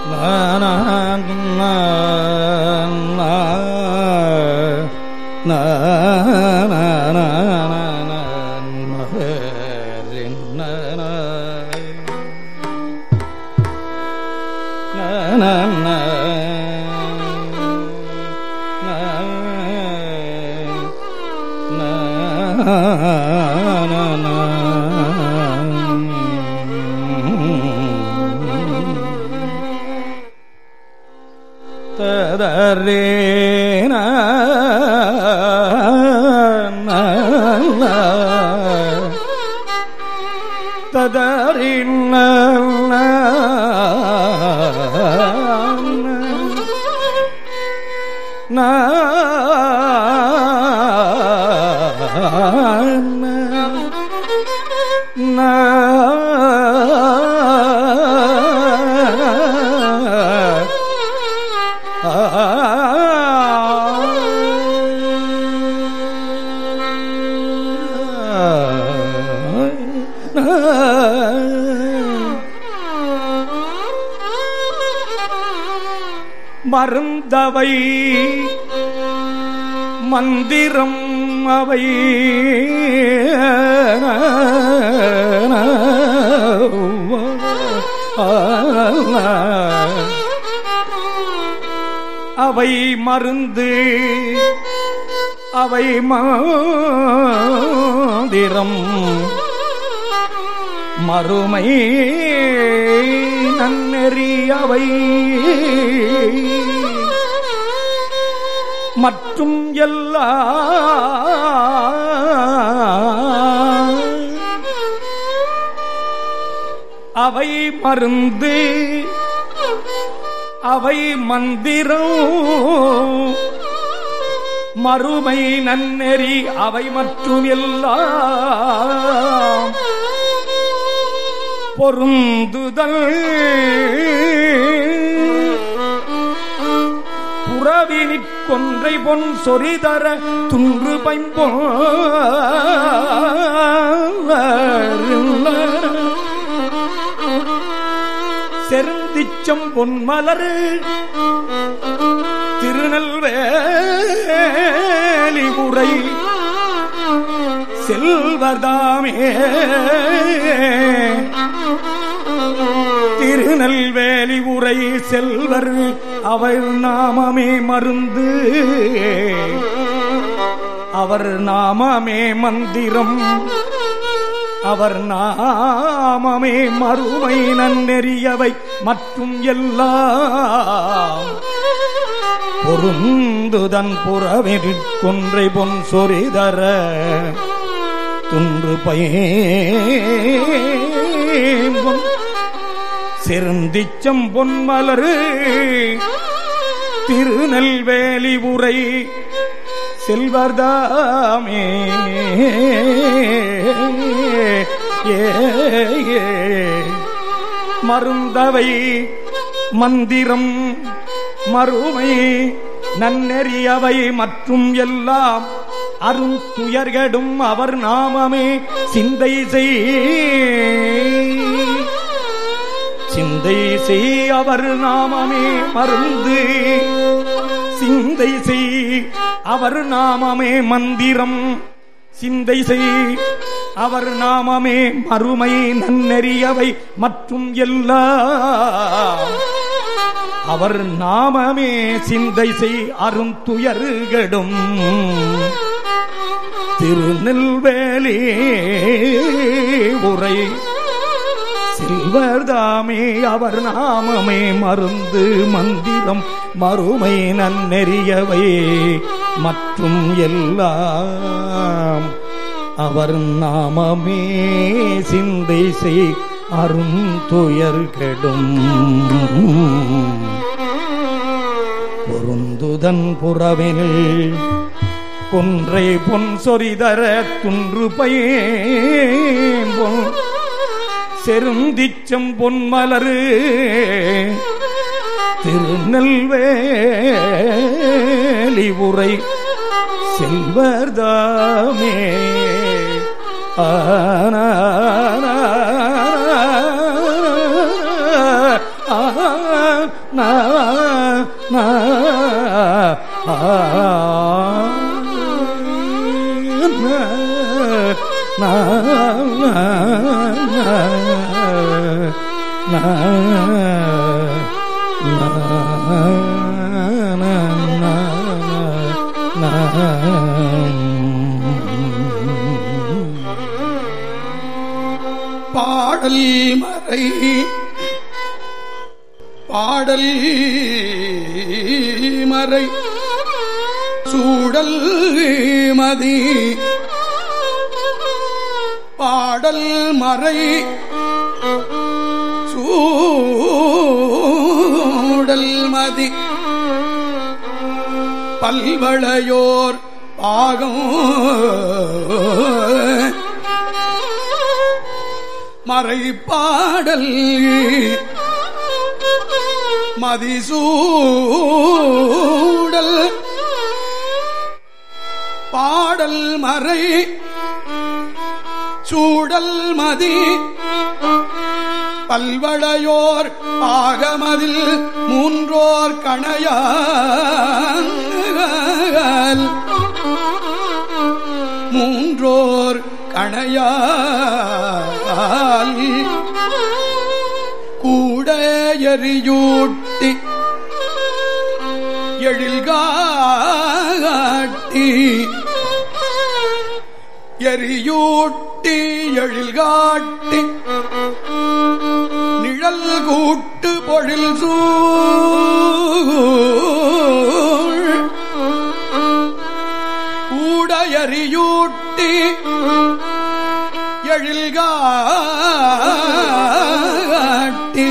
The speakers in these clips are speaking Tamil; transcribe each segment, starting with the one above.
ததரேன ததறின மருந்தவை மந்திரம் அவை அவை மருந்து அவை மாதிரம் மறுமை நன்னெறி அவை மற்றும் எல்லா அவை மருந்து அவை மந்திரம் மறுமை நன்னெறி அவை மற்றும் எல்லாம் பொருந்துதல் புறவினிற் கொன்றை பொன் சொரிதர துன்று பைம்போ செருந்திச்சம் பொன்மலரு திருநெல்வேலி உரை செல்வதாமே திருநெல்வேலி உரை செல்வர் அவர் நாமமே மருந்து அவர் நாமமே மந்திரம் அவர் நாமமே மறுமை நன்னெறியவை மற்றும் எல்லாம் பொருந்துதன் புறவிற் கொன்றை பொன் சொரிதர துன்று பயன் செருந்திச்சம் பொன்மலரு திருநெல்வேலி உரை செல்வர்தாமே ஏ ஏ. மருந்தவை மந்திரம் மறுமை நன்னெறியவை மற்றும் எல்லாம் அரும் துயர்கடும் அவர் நாமமே சிந்தை செய் சிந்தை செய் அவர் நாமமே மருந்து சிந்தை செய் அவர் நாமமே மந்திரம் சிந்தை செய் அவர் நாமமே மறுமை நன்னெறியவை மற்றும் எல்லாம் அவர் நாமமே சிந்தை செய் அருந்துயர்கடும் திருநெல்வேலி உரை சில்வர்தாமே அவர் நாமமே மருந்து மந்திரம் மறுமை நன்னெறியவை மற்றும் எல்லாம் அவர் நாமமே சிந்தை செய் அருந்துயர்கெடும் பொருந்துதன் புறவினில் கொன்றை பொன் சொரிதர துன்று பயன் செருந்திச்சம் பொன்மலரு திருநெல்வேலி உரை செல்வர்தாமே ஆனா ஆ நா, நா, நா, நா, நா, நா. பாடல் மறை பாடல் மறை சூடல் மதி பாடல் மறை சூடல் மதி பல்வளையோர் பாகம் மறைப்பாடல் மதிசூடல் பாடல் மறை சூடல் மதி பல்வளையோர் ஆகமதில் மூன்றோர் கணையால் மூன்றோர் கணையால் கூட எரியூட்டி எழில்காட்டி எரியூட்டி எழில்காட்டி நிழல் கூட்டு பொழில் சூழ் கூட எரியூட்டி எழில்காட்டி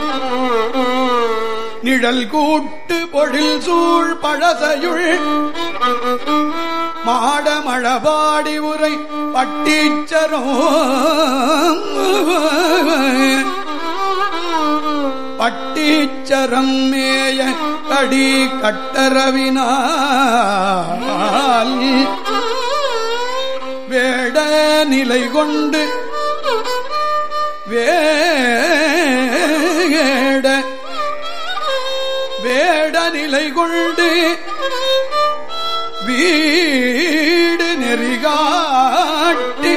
நிழல் கூட்டு பொழில் சூழ் பழசையுள் மாடமழபாடி உரை பட்டீச்சரம் பட்டீச்சரம் மேய கடி கட்டரவினால் வேட நிலை கொண்டு வேட வேட நிலை கொண்டு வீடு நெறிகாட்டி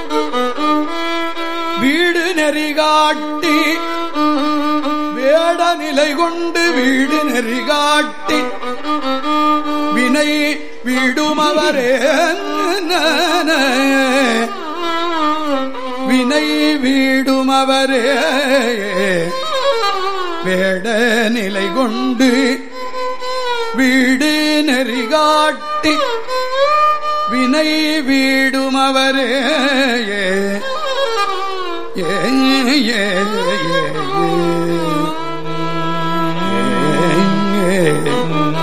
வீடு நெறிகாட்டி வேட நிலை கொண்டு வீடு நெறிகாட்டி வினை வீடுமவரே வினை வீடுமவரே வேட நிலை கொண்டு வீடு நெறிகாட்டி வினை வீடுமவரே ஏ ஏ ஏ ஏ